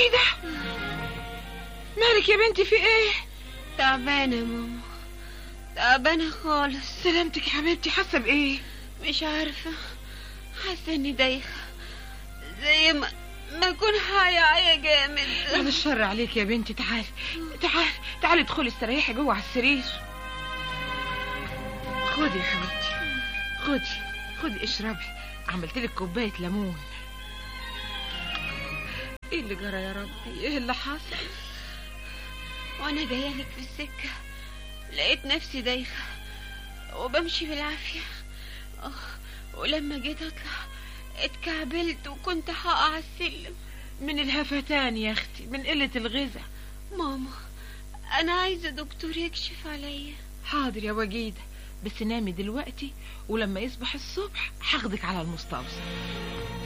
وجيدة مالك يا بنتي في ايه تعبانة يا ماما تعبانة خالص سلامتك يا حبيبتي حاسه بايه مش عارفة حاسة اني دايخة زي ما ما اكون حاية عيا جامد بعد الشر عليك يا بنتي تعالي تعالي تعالي ادخلي استريحي جوه على السرير خدي يا حبيبتي خدي خدي اشربي عملت لك كوبايه ليمون ايه اللي جرى يا ربي ايه اللي حصل وانا جاية لك في السكة لقيت نفسي دايخة وبمشي بالعافية أوه، ولما جيت اطلع اتكعبلت وكنت هقع على السلم من الهفتان يا اختي من قله الغذاء ماما انا عايزة دكتور يكشف عليا حاضر يا وجيده بس نامي دلوقتي ولما يصبح الصبح هاخدك على المستوصف